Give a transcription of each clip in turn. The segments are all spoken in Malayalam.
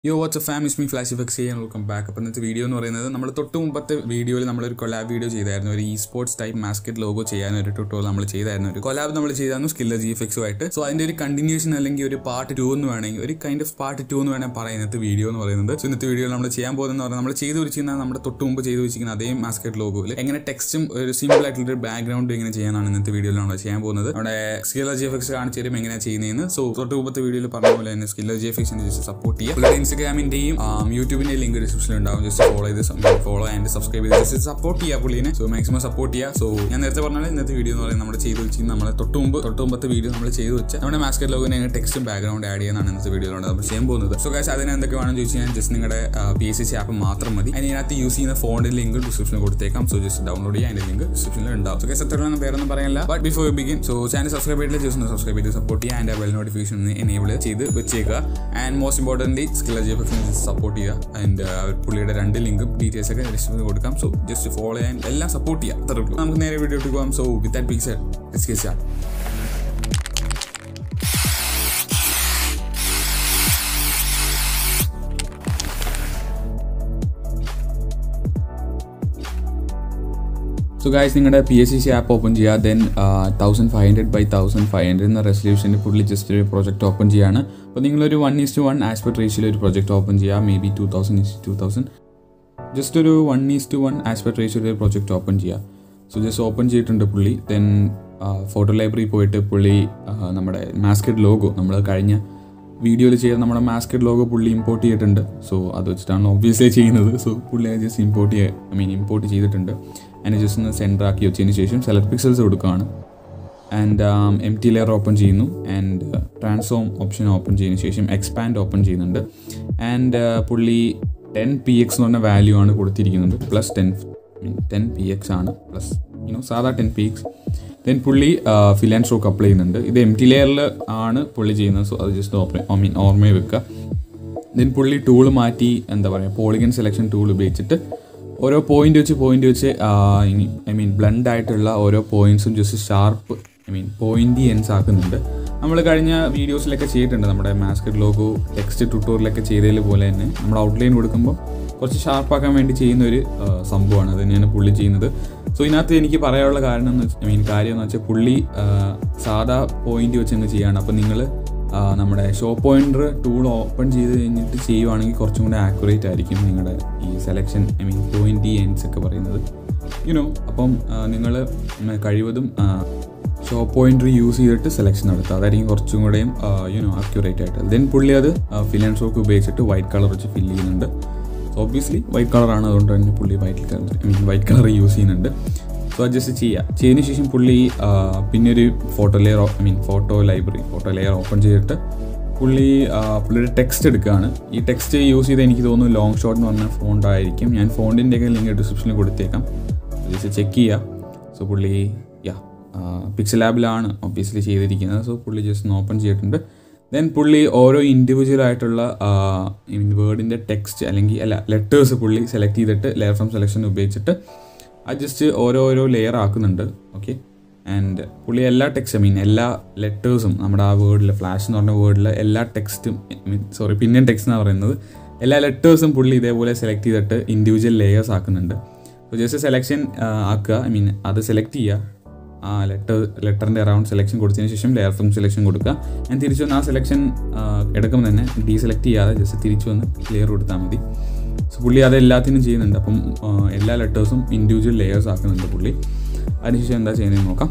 യോ what's fam is me flash effects ചെയ്യാൻ വെൽക്കം ബാക്ക് അപ്പോൾ ഇന്നത്തെ വീഡിയോ എന്ന് പറയുന്നത് നമ്മൾ തൊട്ട് മുമ്പത്തെ വീഡിയോയിൽ നമ്മളൊരു കൊലാബ് വീഡിയോ ചെയ്തായിരുന്നു ഒരു esports type mascot logo ചെയ്യാൻ ഒരു ട്യൂട്ടോറിയൽ നമ്മൾ ചെയ്തായിരുന്നു ഒരു കൊലാബ് നമ്മൾ ചെയ്തായിരുന്നു സ്കില്ല ജി എഫ് എക്സുമായിട്ട് സോ അതിന്റെ ഒരു കണ്ടിന്യൂഷൻ അല്ലെങ്കിൽ ഒരു പാർട്ട് ടു എന്ന് വേണമെങ്കിൽ ഒരു കൈൻഡ് ഓഫ് പാർട്ട് ടു എന്ന് വേണമെങ്കിൽ പറയാം ഇന്നത്തെ വീഡിയോ എന്ന് പറയുന്നത് സോ ഇന്നത്തെ വീഡിയോയിൽ നമ്മൾ ചെയ്യാൻ പോകുന്നത് പറഞ്ഞാൽ നമ്മൾ ചെയ്തു വെച്ചിരിക്കുന്ന നമ്മുടെ തൊട്ട് മുമ്പ് ചെയ്തു വെച്ചിരിക്കുന്ന അതേ മാസ്കറ്റ് ലോഗോയിൽ എങ്ങനെ ടെക്സ്റ്റും ഒരു സിമ്പിൾ ആയിട്ടുള്ള ഒരു ബാക്ക്ഗ്രൗണ്ട് എങ്ങനെ ചെയ്യാനാണ് ഇന്നത്തെ വീഡിയോയിൽ നമ്മൾ ചെയ്യാൻ പോകുന്നത് നമ്മുടെ സ്കില്ല ജി എഫ് എക്സ് കാണിച്ചു തരും എങ്ങനെയാണ് ചെയ്യുന്നതെന്ന് സോ തൊട്ട് മുമ്പത്തെ വീഡിയോയിൽ പറഞ്ഞ പോലെ തന്നെ സ്കില്ല ജി എഫ് എക്സിനെ ജസ്റ്റ് സപ്പോർട്ട് ചെയ്യുക പുള്ളിയുടെ ഇൻസ്റ്റാഗ്രാമിന്റെയും യൂട്യൂബിന്റെ ലിങ്ക് ഡിസ്ക്രിപ്ഷനിൽ ഉണ്ടാവും ജസ്റ്റ് ഫോളോ ചെയ്ത് ഫോളോ ആൻഡ് സബ്സ്ക്രൈബ് ചെയ്ത് ജസ്റ്റ് സപ്പോർട്ട് ചെയ്യുക പുള്ളിനെ സോ മാക്സിമം സപ്പോർട്ട് ചെയ്യുക സോ ഞാൻ നേരത്തെ പറഞ്ഞാൽ ഇന്നത്തെ വീഡിയോ എന്ന് പറയുന്നത് നമ്മൾ ചെയ്ത് വെച്ചിരിക്കുന്ന നമ്മളെ തൊട്ട് മുമ്പ് തൊട്ട് മുമ്പത്തെ വീഡിയോ നമ്മൾ ചെയ്ത് വെച്ച നമ്മുടെ മാസ്കറ്റ് ലോഗിനെ ടെക്സ്റ്റും ബാക്ക്ഗ്രൗണ്ട് ആഡ് ചെയ്യാനാണ് ഇന്നത്തെ വീഡിയോയിലുണ്ട് നമ്മൾ ചെയ്യാൻ പോകുന്നത് സോ ഗൈസ് അതിന് എന്തൊക്കെ വേണമെന്ന് ചോദിച്ചു കഴിഞ്ഞാൽ ജസ്റ്റ് നിങ്ങളുടെ പി എസ് സി ആപ്പ് മാത്രം മതി അതിനകത്ത് യൂസ് ചെയ്യുന്ന ഫോണിന്റെ ലിങ്ക് ഡിസ്ക്രിപ്ഷനിൽ കൊടുത്തേക്കാം സോ ജസ്റ്റ് ഡൗൺലോഡ് ചെയ്യാൻ അതിന്റെ ലിങ്ക് ഡിസ്ക്രിപ്ഷനിൽ ഉണ്ടാവും സോ ഗൈസ് എത്രയാണ് പേരൊന്നും പറയാനില്ല but before begin so channel subscribe ചെയ്തില്ല ജസ്റ്റ് ഒന്ന് സബ്സ്ക്രൈബ് ചെയ്ത് സപ്പോർട്ട് ചെയ്യുക ആൻഡ് ബെൽ നോട്ടിഫിക്കേഷൻ എനേബിൾ ചെയ്ത് വെച്ചേക്കുക and most important skill G F support ചെയ്യുക ആൻഡ് പുള്ളിയുടെ രണ്ട് ലിങ്കും ഡീറ്റെയിൽസ് ഒക്കെ ഡിസ്ക്രിപ്ഷനിൽ കൊടുക്കാം സോ ജസ്റ്റ് ഫോളോ ചെയ്യാൻ എല്ലാം സപ്പോർട്ട് ചെയ്യുക അത്രേ ഉള്ളൂ നമുക്ക് നേരെ വീഡിയോ പോകാം so with that big set discuss ചെയ്യാം സോ ഗായ്സ് നിങ്ങളുടെ P S C C app open ചെയ്യുക then thousand five hundred by thousand five hundred എന്ന റെസൊല്യൂഷൻ്റെ പുള്ളി ജസ്റ്റ് ഒരു പ്രോജക്റ്റ് ഓപ്പൺ ചെയ്യാണ് അപ്പോൾ നിങ്ങളൊരു one is to one aspect റേഷ്യയിൽ ഒരു പ്രോജക്റ്റ് ഓപ്പൺ ചെയ്യുക maybe two thousand is two thousand just ഒരു one is to one aspect റേഷ്യയിൽ ഒരു പ്രോജക്റ്റ് ഓപ്പൺ ചെയ്യുക സോ ജസ്റ്റ് ഓപ്പൺ ചെയ്തിട്ടുണ്ട് പുള്ളി ദെൻ ഫോട്ടോ ലൈബ്രറി പോയിട്ട് പുള്ളി നമ്മുടെ മാസ്കറ്റ് ലോഗോ നമ്മൾ കഴിഞ്ഞ വീഡിയോയിൽ ചെയ്ത നമ്മുടെ മാസ്കറ്റ് ലോഗോ പുള്ളി ഇമ്പോർട്ട് ചെയ്തിട്ടുണ്ട് സോ അത് വെച്ചിട്ടാണ് ഒബ്വിയസ്ലി ചെയ്യുന്നത് സോ പുള്ളി ജസ്റ്റ് ഇമ്പോർട്ട് ചെയ്യുക ഐ മീൻ ഇമ്പോർട്ട് ചെയ്തിട്ടുണ്ട് അതിനെ ജസ്റ്റ് ഒന്ന് സെൻറ്റർ ആക്കി വെച്ചതിന് ശേഷം സെലക്ട് പിക്സൽസ് കൊടുക്കുകയാണ് and M T layer open ചെയ്യുന്നു ആൻഡ് ട്രാൻസ്ഫോം ഓപ്ഷൻ ഓപ്പൺ ചെയ്തതിന് ശേഷം എക്സ്പാൻഡ് ഓപ്പൺ ചെയ്യുന്നുണ്ട് ആൻഡ് പുള്ളി ടെൻ പി എക്സ് എന്ന് പറഞ്ഞ വാല്യൂ ആണ് കൊടുത്തിരിക്കുന്നത് plus ten mean ten P X ആണ് പ്ലസ് യുനോ സാധാ ടെൻ പി എക്സ് ദെൻ പുള്ളി ഫിൽ ആൻഡ് സ്ട്രോക്ക് അപ്ലൈ ചെയ്യുന്നുണ്ട് ഇത് എം ടി ലെയറിൽ ആണ് പുള്ളി ചെയ്യുന്നത് സോ അത് ജസ്റ്റ് ഓപ്പറേ ഐ മീൻ ഓർമ്മയിൽ വെക്കുക ദെൻ പുള്ളി ടൂൾ മാറ്റി എന്താ പറയുക പോളിഗൻ സെലക്ഷൻ ടൂൾ ഉപയോഗിച്ചിട്ട് ഓരോ പോയിന്റ് വെച്ച് പോയിന്റ് വെച്ച് ഐ മീൻ ബ്ലണ്ട് ആയിട്ടുള്ള ഓരോ പോയിന്റ്സും just sharp I mean point ends ആക്കുന്നുണ്ട് നമ്മൾ കഴിഞ്ഞ വീഡിയോസിലൊക്കെ ചെയ്തിട്ടുണ്ട് നമ്മുടെ മാസ്കറ്റ് ലോഗോ ടെക്സ്റ്റ് ട്യൂട്ടോറിലൊക്കെ ചെയ്തതിൽ പോലെ തന്നെ നമ്മൾ ഔട്ട്ലൈൻ കൊടുക്കുമ്പോൾ കുറച്ച് ഷാർപ്പാക്കാൻ വേണ്ടി ചെയ്യുന്ന ഒരു സംഭവമാണ് അത് തന്നെയാണ് പുള്ളി ചെയ്യുന്നത് സോ ഇതിനകത്ത് എനിക്ക് പറയാനുള്ള കാരണം എന്ന് വെച്ചാൽ ഐ മീൻ കാര്യം എന്ന് വെച്ചാൽ പുള്ളി സാധാ പോയിന്റ് വെച്ച് അങ്ങ് ചെയ്യാണ് അപ്പോൾ നിങ്ങൾ നമ്മുടെ ഷോ പോയിന്റർ ടൂൾ ഓപ്പൺ ചെയ്ത് കഴിഞ്ഞിട്ട് ചെയ്യുവാണെങ്കിൽ കുറച്ചും കൂടെ ആക്യുറേറ്റ് ആയിരിക്കും നിങ്ങളുടെ ഈ selection I mean point ends ഒക്കെ പറയുന്നത് യുനോ അപ്പം നിങ്ങൾ കഴിവതും ഷോ പോയിന്റർ യൂസ് ചെയ്തിട്ട് സെലക്ഷൻ നടത്തുക അതായിരിക്കും കുറച്ചും കൂടെയും യുനോ അക്യുറേറ്റ് ആയിട്ട് ദെൻ പുള്ളി അത് ഫിൽ ആൻഡ് ഷോക്ക് ഉപയോഗിച്ചിട്ട് വൈറ്റ് കളർ വെച്ച് ഫില്ല് ചെയ്യുന്നുണ്ട് സോ ഒബ്വിയസ്ലി വൈറ്റ് കളറാണ് അതുകൊണ്ട് തന്നെ പുള്ളി white colour I mean white colour use ചെയ്യുന്നുണ്ട് സോ അഡ്ജസ്റ്റ് ചെയ്യുക ചെയ്തതിന് ശേഷം പുള്ളി പിന്നെ ഒരു photo layer I mean photo library photo layer open ചെയ്തിട്ട് പുള്ളി പുള്ളിയുടെ ടെക്സ്റ്റ് എടുക്കുകയാണ് ഈ ടെക്സ്റ്റ് യൂസ് ചെയ്ത് എനിക്ക് തോന്നുന്നു ലോങ് ഷോട്ട് എന്ന് പറഞ്ഞ ഫോണ്ട് ആയിരിക്കും ഞാൻ ഫോണ്ടിൻ്റെയൊക്കെ ലിങ്ക് ഡിസ്ക്രിപ്ഷനിൽ കൊടുത്തേക്കാം ജസ്റ്റ് ചെക്ക് ചെയ്യുക സോ പുള്ളി യാ പിക്സൽ ലാബിലാണ് ഒബ്വിയസ്ലി ചെയ്തിരിക്കുന്നത് സോ പുള്ളി ജസ്റ്റ് ഒന്ന് ഓപ്പൺ ചെയ്തിട്ടുണ്ട് ദെൻ പുള്ളി ഓരോ ഇൻഡിവിജ്വൽ ആയിട്ടുള്ള വേർഡിൻ്റെ ടെക്സ്റ്റ് അല്ലെങ്കിൽ അല്ല ലെറ്റേഴ്സ് പുള്ളി സെലക്ട് ചെയ്തിട്ട് ലെയർ ഫ്രം സെലക്ഷൻ ഉപയോഗിച്ചിട്ട് അത് ജസ്റ്റ് ഓരോരോ ലെയർ ആക്കുന്നുണ്ട് ഓക്കെ ആൻഡ് പുള്ളി എല്ലാ ടെക്സ്റ്റ് ഐ മീൻ എല്ലാ ലെറ്റേഴ്സും നമ്മുടെ ആ വേർഡിൽ ഫ്ലാഷ് എന്ന് പറഞ്ഞ വേർഡിൽ എല്ലാ ടെക്സ്റ്റും മീൻ സോറി പിന്നെയും ടെക്സ്റ്റ് എന്നാണ് പറയുന്നത് എല്ലാ ലെറ്റേഴ്സും പുള്ളി ഇതേപോലെ സെലക്ട് ചെയ്തിട്ട് ഇൻഡിവിജ്വൽ ലെയേഴ്സ് ആക്കുന്നുണ്ട് അപ്പോൾ ജസ്റ്റ് സെലക്ഷൻ ആക്കുക ഐ മീൻ അത് സെലക്ട് ചെയ്യുക ആ ലെറ്റർ ലെറ്ററിൻ്റെ അറൗണ്ട് സെലക്ഷൻ കൊടുത്തതിന് ശേഷം ലെയർ ഫ്രം സെലക്ഷൻ കൊടുക്കുക ഞാൻ തിരിച്ചു വന്ന് ആ സെലക്ഷൻ എടുക്കുമ്പോൾ തന്നെ ഡീസെലക്ട് ചെയ്യാതെ ജസ്റ്റ് തിരിച്ചു വന്ന് ക്ലിയർ കൊടുത്താൽ മതി സോ പുള്ളി അത് എല്ലാത്തിനും ചെയ്യുന്നുണ്ട് അപ്പം എല്ലാ ലെറ്റേഴ്സും ഇൻഡിവിജ്വൽ ലെയേഴ്സ് ആക്കുന്നുണ്ട് പുള്ളി അതിനുശേഷം എന്താ ചെയ്യുന്നത് നോക്കാം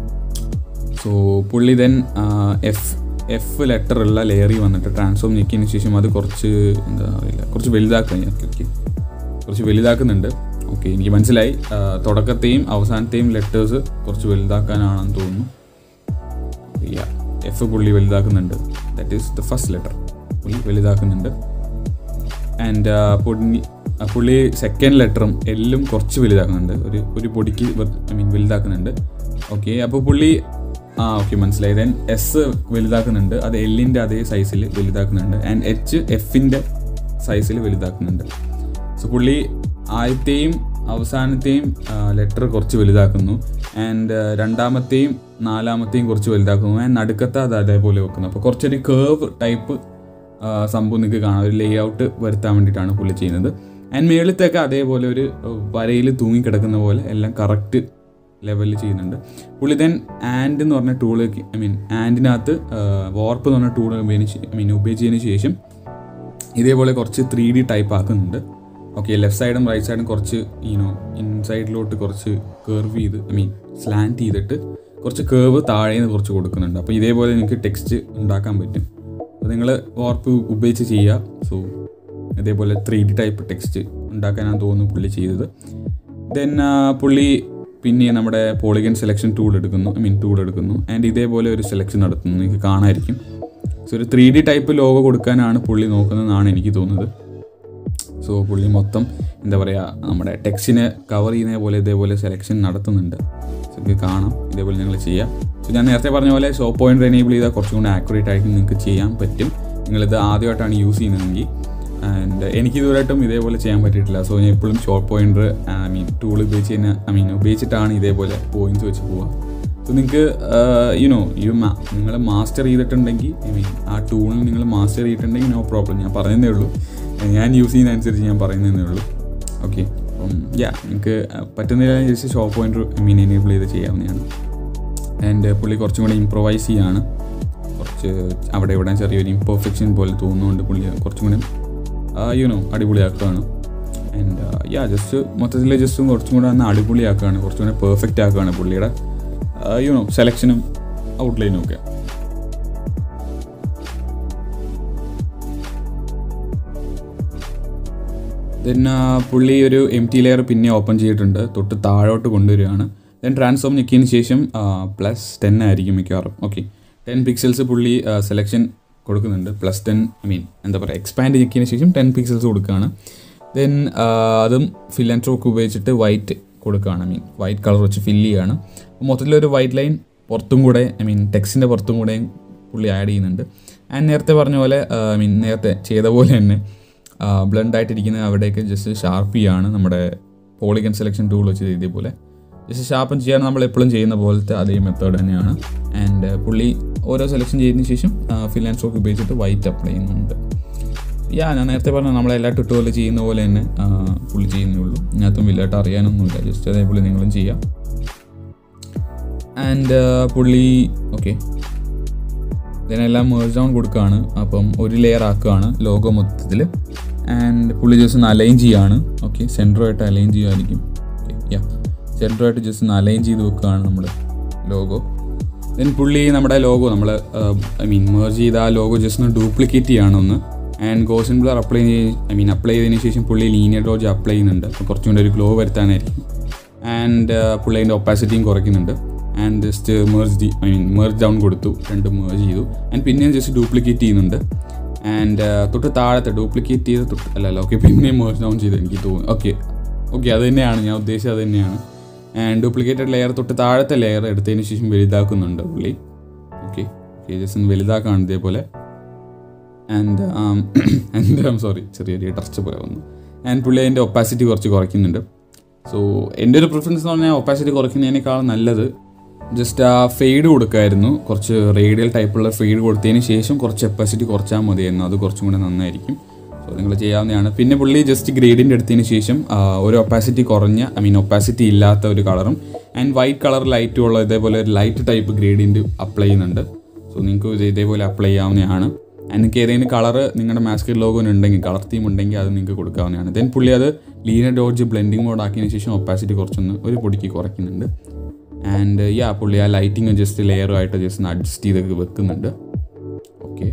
സോ പുള്ളി ദെൻ എഫ് എഫ് ലെറ്റർ ഉള്ള ലെയറിൽ വന്നിട്ട് ട്രാൻസ്ഫോം ഞെക്കിയതിന് ശേഷം അത് കുറച്ച് എന്താ അറിയില്ല കുറച്ച് വലുതാക്കുക ഓക്കെ ഓക്കെ കുറച്ച് വലുതാക്കുന്നുണ്ട് ഓക്കെ എനിക്ക് മനസ്സിലായി തുടക്കത്തെയും അവസാനത്തെയും ലെറ്റേഴ്സ് കുറച്ച് വലുതാക്കാനാണെന്ന് തോന്നുന്നു എഫ് പുള്ളി വലുതാക്കുന്നുണ്ട് that is the first letter പുള്ളി വലുതാക്കുന്നുണ്ട് ആൻഡ് പുള്ളി പുള്ളി സെക്കൻഡ് ലെറ്ററും എല്ലും കുറച്ച് വലുതാക്കുന്നുണ്ട് ഒരു ഒരു പൊടിക്ക് ഐ മീൻ വലുതാക്കുന്നുണ്ട് ഓക്കെ അപ്പോൾ പുള്ളി ആ ഓക്കെ മനസ്സിലായി ദെൻ എസ് വലുതാക്കുന്നുണ്ട് അത് എല്ലിൻ്റെ അതേ സൈസിൽ വലുതാക്കുന്നുണ്ട് ആൻഡ് എച്ച് എഫിൻ്റെ സൈസിൽ വലുതാക്കുന്നുണ്ട് സോ പുള്ളി ആദ്യത്തെയും അവസാനത്തെയും ലെറ്റർ കുറച്ച് വലുതാക്കുന്നു ആൻഡ് രണ്ടാമത്തെയും നാലാമത്തെയും കുറച്ച് വലുതാക്കുന്നു ആൻഡ് നടുക്കത്തെ അത് അതേപോലെ വെക്കുന്നു അപ്പോൾ കുറച്ചൊരു കേർവ് ടൈപ്പ് ആ, സംഭവം നിങ്ങൾക്ക് കാണാം ഒരു ലേ ഔട്ട് വരുത്താൻ വേണ്ടിയിട്ടാണ് പുള്ളി ചെയ്യുന്നത് ആൻഡ് മേളിലത്തൊക്കെ അതേപോലെ ഒരു വരയിൽ തൂങ്ങിക്കിടക്കുന്ന പോലെ എല്ലാം കറക്റ്റ് ലെവലിൽ ചെയ്യുന്നുണ്ട് പുള്ളി ദെൻ ആൻഡ് എന്ന് പറഞ്ഞ ടൂള് ഐ മീൻ ആൻഡിനകത്ത് വാർപ്പ് എന്ന് പറഞ്ഞ ടൂൾ ഐ മീൻ ഉപയോഗിച്ചതിന് ശേഷം ഇതേപോലെ കുറച്ച് ത്രീ ഡി ടൈപ്പ് ആക്കുന്നുണ്ട് ഓക്കെ ലെഫ്റ്റ് സൈഡും റൈറ്റ് സൈഡും കുറച്ച് ഈനോ ഇൻസൈഡിലോട്ട് കുറച്ച് കർവ് ചെയ്ത് ഐ മീൻ സ്ലാൻഡ് ചെയ്തിട്ട് കുറച്ച് കേർവ് താഴെ നിന്ന് കുറച്ച് കൊടുക്കുന്നുണ്ട് അപ്പോൾ ഇതേപോലെ നിങ്ങൾക്ക് ടെക്സ്റ്റ് ഉണ്ടാക്കാൻ പറ്റും അപ്പോൾ നിങ്ങൾ വാർപ്പ് ഉപയോഗിച്ച് ചെയ്യുക സോ ഇതേപോലെ ത്രീ ഡി ടൈപ്പ് ടെക്സ്റ്റ് ഉണ്ടാക്കാനാണ് തോന്നുന്നു പുള്ളി ചെയ്തത് ദെൻ പുള്ളി പിന്നെ നമ്മുടെ പോളിഗൻ സെലക്ഷൻ ടൂൾ എടുക്കുന്നു ഐ മീൻ ടൂൾ എടുക്കുന്നു ആൻഡ് ഇതേപോലെ ഒരു സെലക്ഷൻ നടത്തുന്നു നിങ്ങൾക്ക് കാണാമായിരിക്കും സോ ഒരു ത്രീ ഡി ടൈപ്പ് ലോഗോ കൊടുക്കാനാണ് പുള്ളി നോക്കുന്നതെന്നാണ് എനിക്ക് തോന്നുന്നത് സോ പുള്ളി മൊത്തം എന്താ പറയുക നമ്മുടെ ടെക്സ്റ്റിനെ കവർ ചെയ്യുന്ന പോലെ ഇതേപോലെ സെലക്ഷൻ നടത്തുന്നുണ്ട് സോ നിങ്ങൾക്ക് കാണാം ഇതേപോലെ നിങ്ങൾ ചെയ്യാം സോ ഞാൻ നേരത്തെ പറഞ്ഞ പോലെ ഷോ പോയിന്റ് എനേബിൾ ചെയ്താൽ കുറച്ചും കൂടി ആക്യുറേറ്റ് ആയിട്ട് നിങ്ങൾക്ക് ചെയ്യാൻ പറ്റും നിങ്ങളിത് ആദ്യമായിട്ടാണ് യൂസ് ചെയ്യുന്നതെങ്കിൽ ആൻഡ് എനിക്ക് ഇതുവരെയായിട്ടും ഇതേപോലെ ചെയ്യാൻ പറ്റിയിട്ടില്ല സോ ഞാൻ എപ്പോഴും short pointer I mean tool ഉപയോഗിച്ച് തന്നെ ഐ മീൻ ഉപയോഗിച്ചിട്ടാണ് ഇതേപോലെ പോയിന്റ്സ് വെച്ച് പോവുക സോ നിങ്ങൾക്ക് യുനോ യു നിങ്ങൾ മാസ്റ്റർ ചെയ്തിട്ടുണ്ടെങ്കിൽ ഐ മീൻ ആ ടൂളിൽ നിങ്ങൾ മാസ്റ്റർ ചെയ്തിട്ടുണ്ടെങ്കിൽ നോ പ്രോബ്ലം ഞാൻ പറയുന്നേ ഉള്ളൂ ഞാൻ യൂസ് ചെയ്യുന്ന അനുസരിച്ച് ഞാൻ പറയുന്നതേ ഉള്ളൂ ഓക്കെ അപ്പം യാ നിങ്ങൾക്ക് പറ്റുന്നില്ല just shop point I mean enable ചെയ്ത് ചെയ്യാവുന്നതാണ് ആൻഡ് പുള്ളി കുറച്ചും കൂടി ഇമ്പ്രൊവൈസ് ചെയ്യാണ് കുറച്ച് അവിടെ ഇവിടെ ചെറിയൊരു ഇംപെർഫെക്ഷൻ പോലെ തോന്നുന്നുണ്ട് പുള്ളി കുറച്ചും കൂടി യുനോ അടിപൊളിയാക്കുകയാണ് ആൻഡ് യാ ജസ്റ്റ് മൊത്തത്തിൽ ജസ്റ്റ് കുറച്ചും കൂടെ ഒന്ന് അടിപൊളിയാക്കുകയാണ് കുറച്ചും കൂടെ പെർഫെക്റ്റ് ആക്കുകയാണ് പുള്ളിയുടെ യുനോ സെലക്ഷനും ഔട്ട്ലൈനും ഒക്കെ ദെൻ പുള്ളി ഒരു എം ടി ലെയർ പിന്നെ ഓപ്പൺ ചെയ്തിട്ടുണ്ട് തൊട്ട് താഴോട്ട് കൊണ്ടുവരികയാണ് ദെൻ ട്രാൻസ്ഫോം ഞെക്കിയതിന് ശേഷം പ്ലസ് ടെൻ ആയിരിക്കും മിക്കവാറും ഓക്കെ ടെൻ പിക്സൽസ് പുള്ളി സെലക്ഷൻ കൊടുക്കുന്നുണ്ട് പ്ലസ് ടെൻ ഐ മീൻ എന്താ പറയുക എക്സ്പാൻഡ് ഞെക്കിയതിന് ശേഷം ടെൻ പിക്സൽസ് കൊടുക്കുകയാണ് ദെൻ അതും ഫിൽ ആൻഡ് സ്ട്രോക്ക് ഉപയോഗിച്ചിട്ട് വൈറ്റ് കൊടുക്കുകയാണ് ഐ മീൻ വൈറ്റ് കളർ വെച്ച് ഫില്ല് ചെയ്യുകയാണ് അപ്പോൾ മൊത്തത്തിലൊരു വൈറ്റ് ലൈൻ പുറത്തും കൂടെ ഐ മീൻ ടെക്സ്റ്റിൻ്റെ പുറത്തും കൂടെ പുള്ളി ആഡ് ചെയ്യുന്നുണ്ട് ആൻഡ് നേരത്തെ പറഞ്ഞ പോലെ ഐ മീൻ നേരത്തെ ചെയ്ത പോലെ തന്നെ ബ്ലണ്ട് ആയിട്ടിരിക്കുന്ന അവിടേക്ക് ജസ്റ്റ് ഷാർപ്പ് ചെയ്യാണ് നമ്മുടെ പോളിഗൻ സെലക്ഷൻ ടൂൾ വെച്ച് ഇതേപോലെ ജസ്റ്റ് ഷാർപ്പൻ ചെയ്യാൻ നമ്മൾ എപ്പോഴും ചെയ്യുന്ന പോലത്തെ അതേ മെത്തേഡ് തന്നെയാണ് ആൻഡ് പുള്ളി ഓരോ സെലക്ഷൻ ചെയ്തതിന് ശേഷം ഫിൽ ആൻഡ് സ്ട്രോക്ക് ഉപയോഗിച്ചിട്ട് വൈറ്റ് അപ്ലൈ ചെയ്യുന്നുണ്ട് യാ ഞാൻ നേരത്തെ പറഞ്ഞു നമ്മളെല്ലാ ട്യൂട്ടോറിയൽ ചെയ്യുന്ന പോലെ തന്നെ ആ, പുള്ളി ചെയ്യുന്നേ ഉള്ളൂ ഇതിനകത്തും വലുതായിട്ട് അറിയാനൊന്നുമില്ല ജസ്റ്റ് അതേപോലെ നിങ്ങളും ചെയ്യാം ആൻഡ് പുള്ളി ഓക്കെ ഇതിനെല്ലാം മേഴ്സ് ഡൗൺ കൊടുക്കുകയാണ് അപ്പം ഒരു ലെയർ ആക്കുകയാണ് ലോഗോ മൊത്തത്തിൽ ആൻഡ് പുള്ളി ജസ്റ്റ് ഒന്ന് അലൈൻ ചെയ്യാണ് ഓക്കെ സെൻറ്ററുമായിട്ട് അലൈൻ ചെയ്യുമായിരിക്കും ഓക്കെ യാ സെൻറ്ററുമായിട്ട് ജസ്റ്റ് ഒന്ന് അലൈൻ ചെയ്ത് വെക്കുകയാണ് നമ്മുടെ ലോഗോ ദെൻ പുള്ളി നമ്മുടെ ലോഗോ നമ്മൾ ഐ മീൻ മേർജ് ചെയ്ത ആ ലോഗോ ജസ്റ്റ് ഒന്ന് ഡ്യൂപ്ലിക്കേറ്റ് ചെയ്യാണ് ഒന്ന് and Gaussian blur apply I mean apply ചെയ്തതിന് ശേഷം പുള്ളി ലീനിയർ ഡോജ് അപ്ലൈ ചെയ്യുന്നുണ്ട് അപ്പോൾ കുറച്ചും കൂടി ഒരു ഗ്ലോ വരുത്താനായിരിക്കും ആൻഡ് പുള്ളി അതിൻ്റെ ഒപ്പാസിറ്റിയും കുറയ്ക്കുന്നുണ്ട് and just merge D I mean merge down കൊടുത്തു രണ്ട് മേർജ് ചെയ്തു ആൻഡ് പിന്നെയും ജസ്റ്റ് ഡ്യൂപ്ലിക്കേറ്റ് ചെയ്യുന്നുണ്ട് ആൻഡ് തൊട്ട് താഴത്തെ ഡ്യൂപ്ലിക്കേറ്റ് ചെയ്ത് തൊട്ട് അല്ല അല്ല ഓക്കെ പിന്നെയും മേർജ് ഡൗൺ ചെയ്ത് എനിക്ക് തോന്നുന്നു ഓക്കെ ഓക്കെ അത് തന്നെയാണ് ഞാൻ ഉദ്ദേശിച്ചത് അത് തന്നെയാണ് ആൻഡ് ഡ്യൂപ്ലിക്കേറ്റഡ് ലെയർ തൊട്ട് താഴത്തെ ലെയർ എടുത്തതിന് ശേഷം വലുതാക്കുന്നുണ്ട് പുള്ളി ഓക്കെ ഓക്കെ ജസ്റ്റ് ഒന്ന് വലുതാക്കാണ് ഇതേപോലെ ആൻഡ് ആൻഡ് ഐം സോറി ചെറിയൊരു ടർച്ച് പോലെ വന്നു ആൻഡ് പുള്ളി അതിൻ്റെ ഒപ്പാസിറ്റി കുറച്ച് കുറയ്ക്കുന്നുണ്ട് സോ എൻ്റെ ഒരു പ്രിഫറൻസ് എന്ന് പറഞ്ഞാൽ ഒപ്പാസിറ്റി കുറയ്ക്കുന്നതിനേക്കാൾ നല്ലത് ജസ്റ്റ് ആ ഫെയ്ഡ് കൊടുക്കായിരുന്നു കുറച്ച് റേഡിയൽ ടൈപ്പുള്ള ഫെയ്ഡ് കൊടുത്തതിന് ശേഷം കുറച്ച് ഒപ്പാസിറ്റി കുറച്ചാൽ മതിയായിരുന്നു അത് കുറച്ചും കൂടെ നന്നായിരിക്കും സോ നിങ്ങൾ ചെയ്യാവുന്നതാണ് പിന്നെ പുള്ളി ജസ്റ്റ് ഗ്രേഡിൻ്റെ എടുത്തതിന് ശേഷം ആ, ഒരു ഒപ്പാസിറ്റി കുറഞ്ഞ ഐ മീൻ ഒപ്പാസിറ്റി ഇല്ലാത്ത ഒരു കളറും ആൻഡ് വൈറ്റ് കളർ ലൈറ്റും ഉള്ള ഇതേപോലെ ഒരു ലൈറ്റ് ടൈപ്പ് ഗ്രേഡിൻ്റെ അപ്ലൈ ചെയ്യുന്നുണ്ട് സോ നിങ്ങൾക്ക് ഇത് ഇതേപോലെ അപ്ലൈ ചെയ്യാവുന്നതാണ് ആൻഡ് നിങ്ങൾക്ക് ഏതെങ്കിലും കളർ നിങ്ങളുടെ മാസ്കറ്റ് ലോഗോ ഉണ്ടെങ്കിൽ കളർ തീം ഉണ്ടെങ്കിൽ അത് നിങ്ങൾക്ക് കൊടുക്കാവുന്നതാണ് ദെൻ പുള്ളി അത് ലീനർ ഡോഡ്ജ് ബ്ലെൻഡിങ് മോഡ് ആക്കിയതിന് ശേഷം ഒപ്പാസിറ്റി കുറച്ചൊന്ന് ഒരു പൊടിക്ക് കുറയ്ക്കുന്നുണ്ട് ആൻഡ് യാ പുള്ളി ആ ലൈറ്റിങ് ജസ്റ്റ് ലെയറുമായിട്ട് ജസ്റ്റ് ഒന്ന് അഡ്ജസ്റ്റ് ചെയ്ത് വെക്കുന്നുണ്ട് ഓക്കെ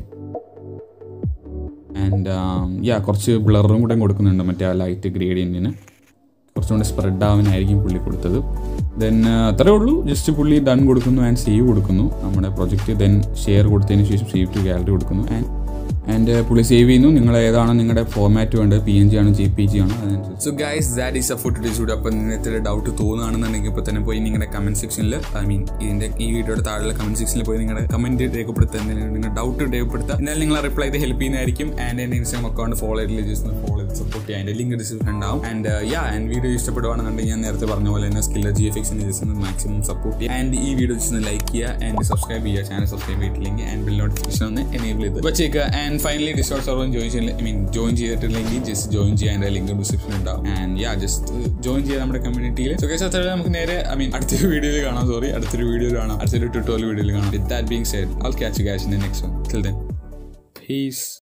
ആൻഡ് യാ കുറച്ച് ബ്ലറും കൂടെ കൊടുക്കുന്നുണ്ട് മറ്റേ ആ ലൈറ്റ് ഗ്രേഡിയൻറ്റിന് കുറച്ചും കൂടെ സ്പ്രെഡ് ആവാനായിരിക്കും പുള്ളി കൊടുത്തത് ദെൻ അത്രേ ഉള്ളൂ ജസ്റ്റ് പുള്ളി ഡൺ കൊടുക്കുന്നു ആൻഡ് സേവ് കൊടുക്കുന്നു നമ്മുടെ പ്രൊജക്റ്റ് ദെൻ ഷെയർ കൊടുത്തതിന് ശേഷം സേവ് ടു ഗാലറി കൊടുക്കുന്നു ആൻഡ് ആൻഡ് പുള്ളി സേവ് ചെയ്യുന്നു നിങ്ങൾ ഏതാണ് നിങ്ങളുടെ ഫോർമാറ്റ് വേണ്ടത് പി എൻ ജി ആണ് ജെ പി ജി ആണ് അതനുസരിച്ച് so guys that is all for today's video അപ്പോൾ നിങ്ങൾക്ക് ഡൗട്ട് തോന്നുകയാണെന്നുണ്ടെങ്കിൽ ഇപ്പോൾ തന്നെ പോയി നിങ്ങളുടെ കമന്റ് സെക്ഷനിൽ ഐ മീൻ ഇതിന്റെ ഈ വീഡിയോയുടെ താഴെ കമന്റ് സെക്ഷനിൽ പോയി നിങ്ങളുടെ കമന്റ് രേഖപ്പെടുത്തുക എന്തെങ്കിലും നിങ്ങളുടെ ഡൗട്ട് രേഖപ്പെടുത്തുക എന്നാലും നിങ്ങൾ റിപ്ലൈ ചെയ്ത് ഹെൽപ്പ് ചെയ്യുന്നതായിരിക്കും ആൻഡ് എൻ്റെ ഇൻസ്റ്റാഗ്രാം അക്കൗണ്ട് ഫോളോ ചെയ്തില്ല ജസ്റ്റ് ഫോളോ ചെയ്ത് സപ്പോർട്ട് ചെയ്യാം എൻ്റെ ലിങ്ക് ഡിസ്ക്രിപ്ഷൻ ഉണ്ടാവും ആൻഡ് യാ ആൻഡ് വീഡിയോ ഇഷ്ടപ്പെടുവാണെന്നുണ്ടെങ്കിൽ ഞാൻ നേരത്തെ പറഞ്ഞ പോലെ തന്നെ സ്കില്ലർ ജി എഫ് എക്സിന് ജസ്റ്റ് ഒന്ന് മാക്സിമം സപ്പോർട്ട് ചെയ്യുക ആൻഡ് ഈ വീഡിയോ ജസ്റ്റ് ഒന്ന് ലൈക്ക് ചെയ്യുക ആൻഡ് സബ്സ്ക്രൈബ് ചെയ്യുക ചാനൽ സബ്സ്ക്രൈബ് ചെയ്തിട്ടില്ലെങ്കിൽ ആൻഡ് ബിൽ നോട്ടിഫിക്കേഷൻ ഒന്ന് എനേബിൾ ചെയ്ത് വെച്ചേക്കുക and and finally Discord server join ചെയ്യില്ല ഐ മീൻ ജോയിൻ ചെയ്തിട്ടില്ലെങ്കിൽ ജസ്റ്റ് ജോയിൻ ചെയ്യാൻ എൻ്റെ ലിങ്ക് ഡിസ്ക്രിപ്ഷൻ ഉണ്ടാവും ആൻഡ് യാ ജസ്റ്റ് ജോയിൻ ചെയ്യാൻ നമ്മുടെ കമ്മ്യൂണിറ്റിയിൽ സോ കേസ് അത്ര നമുക്ക് നേരെ ഐ മീൻ അടുത്തൊരു വീഡിയോയിൽ കാണാം സോറി അടുത്തൊരു വീഡിയോയിൽ കാണാം അടുത്തൊരു ട്യൂട്ടോറിയൽ വീഡിയോയിൽ കാണാം with that being said I'll catch catch in next one till then piece